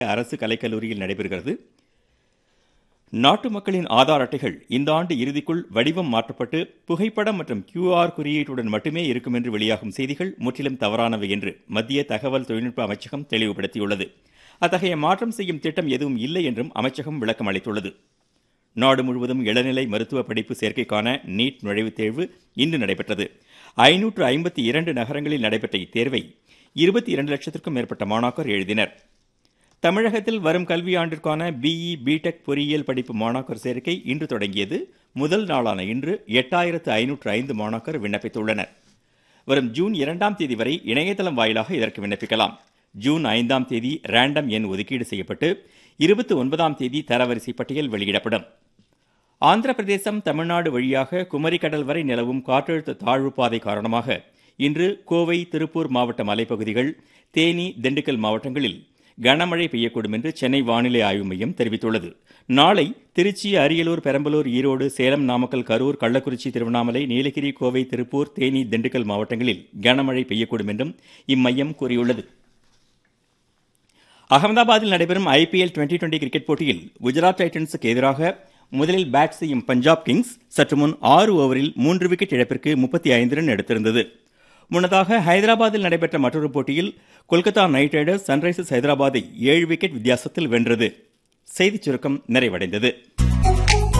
அரசு கலைக்கல்லூரியில் நடைபெறுகிறது நாட்டு மக்களின் ஆதார் அட்டைகள் இந்த ஆண்டு இறுதிக்குள் வடிவம் மாற்றப்பட்டு புகைப்படம் மற்றும் கியூஆர் குறியீட்டுடன் மட்டுமே இருக்கும் என்று வெளியாகும் செய்திகள் முற்றிலும் தவறானவை என்று மத்திய தகவல் தொழில்நுட்ப அமைச்சகம் தெளிவுபடுத்தியுள்ளது அத்தகைய மாற்றம் செய்யும் திட்டம் எதுவும் இல்லை என்றும் அமைச்சகம் விளக்கம் அளித்துள்ளது நாடு முழுவதும் இளநிலை மருத்துவ படிப்பு சேர்க்கைக்கான நீட் நுழைவுத் தேர்வு இன்று நடைபெற்றது ஐநூற்று ஐம்பத்தி இரண்டு நகரங்களில் நடைபெற்ற இத்தேர்வை இருபத்தி இரண்டு லட்சத்திற்கும் மேற்பட்ட மாணாக்கர் எழுதினர் தமிழகத்தில் வரும் கல்வியாண்டிற்கான பிஇ பிடெக் பொறியியல் படிப்பு மாணாக்கர் சேர்க்கை இன்று தொடங்கியது முதல் நாளான இன்று எட்டாயிரத்து ஐநூற்று ஐந்து மாணாக்கர் விண்ணப்பித்துள்ளனர் வரும் ஜூன் இரண்டாம் தேதி வரை இணையதளம் வாயிலாக இதற்கு விண்ணப்பிக்கலாம் ஜூன் ஐந்தாம் தேதி ரேண்டம் எண் ஒதுக்கீடு செய்யப்பட்டு இருபத்தி ஒன்பதாம் தேதி தரவரிசை பட்டியல் வெளியிடப்படும் ஆந்திர பிரதேசம் தமிழ்நாடு வழியாக குமரிக்கடல் வரை நிலவும் காற்றழுத்த தாழ்வு பாதை காரணமாக இன்று கோவை திருப்பூர் மாவட்ட மலைப்பகுதிகள் தேனி திண்டுக்கல் மாவட்டங்களில் கனமழை பெய்யக்கூடும் என்று சென்னை வானிலை ஆய்வு மையம் தெரிவித்துள்ளது நாளை திருச்சி அரியலூர் பெரம்பலூர் ஈரோடு சேலம் நாமக்கல் கரூர் கள்ளக்குறிச்சி திருவண்ணாமலை நீலகிரி கோவை திருப்பூர் தேனி திண்டுக்கல் மாவட்டங்களில் கனமழை பெய்யக்கூடும் என்றும் இம்மையம் கூறியுள்ளது அகமதாபாத்தில் நடைபெறும் ஐபிஎல் டுவெண்டி டுவெண்டி கிரிக்கெட் போட்டியில் குஜராத் டைட்டன்ஸுக்கு எதிராக முதலில் பேட் செய்யும் பஞ்சாப் கிங்ஸ் சற்று முன் ஆறு ஓவரில் மூன்று விக்கெட் இழப்பிற்கு முப்பத்தி ஐந்து ரன் எடுத்திருந்தது முன்னதாக ஹைதராபாத்தில் நடைபெற்ற மற்றொரு போட்டியில் கொல்கத்தா நைட் ரைடர்ஸ் சன்ரைசர்ஸ் ஹைதராபாத்தை ஏழு விக்கெட் வித்தியாசத்தில் வென்றது செய்திச் சுருக்கம் நிறைவடைந்தது